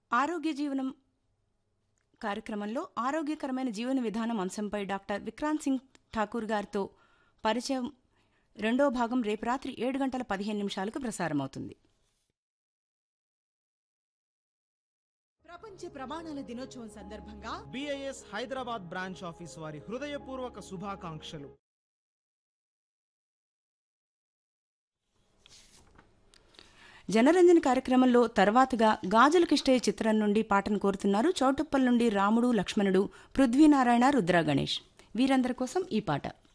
ఆరోగ్య జీవనం కార్యక్రమంలో ఆరోగ్యకరమైన జీవన విధానం అంశంపై డాక్టర్ విక్రాంత్ సింగ్ ఠాకూర్ గారితో పరిచయం రెండో భాగం రేపు రాత్రి ఏడు గంటల పదిహేను నిమిషాలకు ప్రసారమవుతుంది ప్రపంచ ప్రమాణాల దినోత్సవం సందర్భంగా బిఐఎస్ హైదరాబాద్ బ్రాంచ్ ఆఫీస్ వారి హృదయపూర్వక శుభాకాంక్షలు జనరంజన్ కార్యక్రమంలో తర్వాతగా గాజులకిష్టే చిత్రం నుండి పాటను కోరుతున్నారు చౌటుప్పల్ నుండి రాముడు లక్ష్మణుడు పృథ్వీనారాయణ రుద్ర గణేష్ వీరందరి కోసం ఈ పాట